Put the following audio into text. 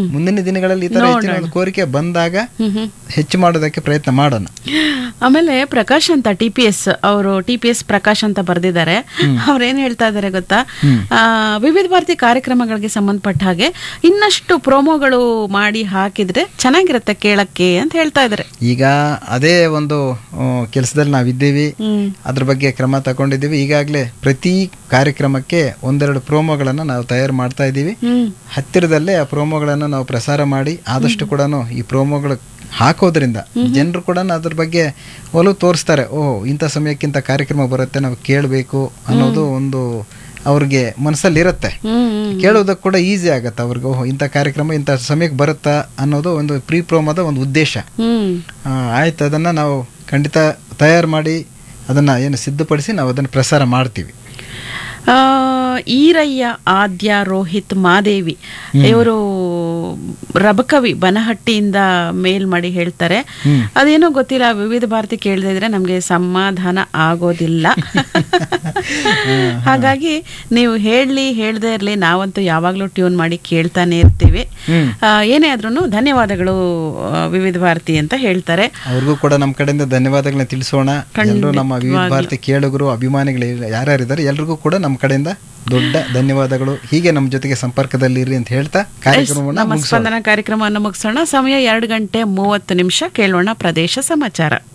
ಮುಂದಿನ ದಿನಗಳಲ್ಲಿ ಈ ತರ ಹೆಚ್ಚಿನ ಒಂದು ಕೋರಿಕೆ ಬಂದಾಗ ಹೆಚ್ಚು ಮಾಡೋದಕ್ಕೆ ಪ್ರಯತ್ನ ಮಾಡೋಣ ಆಮೇಲೆ ಪ್ರಕಾಶ್ ಅಂತ ಟಿ ಪಿ ಎಸ್ ಅವರು ಟಿ ಪಿ ಎಸ್ ಪ್ರಕಾಶ್ ಅಂತ ಬರೆದಿದ್ದಾರೆ ಅವ್ರು ಏನ್ ಹೇಳ್ತಾ ಇದ್ದಾರೆ ಗೊತ್ತಾ ಆ, ವಿವಿಧ ಭಾರತಿ ಕಾರ್ಯಕ್ರಮಗಳಿಗೆ ಸಂಬಂಧಪಟ್ಟ ಹಾಗೆ ಇನ್ನಷ್ಟು ಪ್ರೋಮೋಗಳು ಮಾಡಿ ಹಾಕಿದ್ರೆ ಚೆನ್ನಾಗಿರುತ್ತೆ ಕೇಳಕ್ಕೆ ಅಂತ ಹೇಳ್ತಾ ಇದ್ದಾರೆ ಈಗ ಅದೇ ಒಂದು ಕೆಲಸದಲ್ಲಿ ನಾವಿದ್ದೀವಿ ಅದ್ರ ಬಗ್ಗೆ ಕ್ರಮ ತಗೊಂಡಿದ್ದೀವಿ ಈಗಾಗಲೇ ಪ್ರತಿ ಕಾರ್ಯಕ್ರಮಕ್ಕೆ ಒಂದೆರಡು ಪ್ರೋಮೋಗಳನ್ನು ನಾವು ತಯಾರು ಮಾಡ್ತಾ ಇದ್ದೀವಿ ಹ್ಮ್ ಹತ್ತಿರದಲ್ಲೇ ಆ ಪ್ರೋಮೋಗಳನ್ನು ನಾವು ಪ್ರಸಾರ ಮಾಡಿ ಆದಷ್ಟು ಕೂಡ ಈ ಪ್ರೋಮೋಗಳು ಹಾಕೋದ್ರಿಂದ ಜನರು ಕೂಡ ಅದ್ರ ಬಗ್ಗೆ ಒಲವು ತೋರಿಸ್ತಾರೆ ಓ ಇಂಥ ಸಮಯಕ್ಕಿಂತ ಕಾರ್ಯಕ್ರಮ ಬರುತ್ತೆ ನಾವು ಕೇಳಬೇಕು ಅನ್ನೋದು ಒಂದು ಅವ್ರಿಗೆ ಮನಸ್ಸಲ್ಲಿ ಇರುತ್ತೆ ಹ್ಮ್ ಕೇಳೋದಕ್ಕೆ ಕೂಡ ಈಸಿ ಆಗತ್ತೆ ಅವ್ರಿಗೆ ಓಹೋ ಇಂಥ ಕಾರ್ಯಕ್ರಮ ಇಂಥ ಸಮಯಕ್ಕೆ ಬರುತ್ತಾ ಅನ್ನೋದು ಒಂದು ಪ್ರೀ ಪ್ರೋಮೋದ ಒಂದು ಉದ್ದೇಶ ಹ್ಮ್ ಆ, ಆಯ್ತು ಅದನ್ನು ನಾವು ಖಂಡಿತ ತಯಾರು ಮಾಡಿ ಅದನ್ನು ಏನು ಸಿದ್ಧಪಡಿಸಿ ನಾವು ಅದನ್ನು ಪ್ರಸಾರ ಮಾಡ್ತೀವಿ ಆ, ಈರಯ್ಯ ಆದ್ಯ ರೋಹಿತ್ ಮಾದೇವಿ ಇವರು ರಬಕವಿ ಬನಹಟ್ಟಿಯಿಂದ ಮೇಲ್ ಮಾಡಿ ಹೇಳ್ತಾರೆ ಅದೇನೋ ಗೊತ್ತಿಲ್ಲ ವಿವಿಧ ಭಾರತಿ ಕೇಳದೇ ಇದ್ರೆ ನಮ್ಗೆ ಸಮಾಧಾನ ಆಗೋದಿಲ್ಲ ಹಾಗಾಗಿ ನೀವು ಹೇಳಲಿ ಹೇಳದೇ ಇರಲಿ ನಾವಂತೂ ಯಾವಾಗಲೂ ಟ್ಯೂನ್ ಮಾಡಿ ಕೇಳ್ತಾನೆ ಇರ್ತೀವಿ ಆ, ಏನೇ ಆದ್ರೂ ಧನ್ಯವಾದಗಳು ಆ, ವಿವಿಧ ಭಾರತಿ ಅಂತ ಹೇಳ್ತಾರೆ ಅವ್ರಿಗೂ ಕೂಡ ನಮ್ಮ ಕಡೆಯಿಂದ ಧನ್ಯವಾದಗಳನ್ನ ತಿಳಿಸೋಣ ಎಲ್ಲರೂ ನಮ್ಮ ವಿವಿಧ ಭಾರತಿ ಕೇಳುಗರು ಅಭಿಮಾನಿಗಳು ಯಾರ್ಯಾರಿದ್ದಾರೆ ಎಲ್ರಿಗೂ ಕೂಡ ನಮ್ಮ ಕಡೆಯಿಂದ ದೊಡ್ಡ ಧನ್ಯವಾದಗಳು ಹೀಗೆ ನಮ್ಮ ಜೊತೆಗೆ ಸಂಪರ್ಕದಲ್ಲಿರಿ ಅಂತ ಹೇಳ್ತಾ ಕಾರ್ಯಕ್ರಮವನ್ನು ನಮ್ಮ ಸ್ಪಂದನ ಕಾರ್ಯಕ್ರಮವನ್ನು ಮುಗಿಸೋಣ ಸಮಯ ಎರಡು ಗಂಟೆ ಮೂವತ್ತು ನಿಮಿಷ ಕೇಳೋಣ ಪ್ರದೇಶ ಸಮಾಚಾರ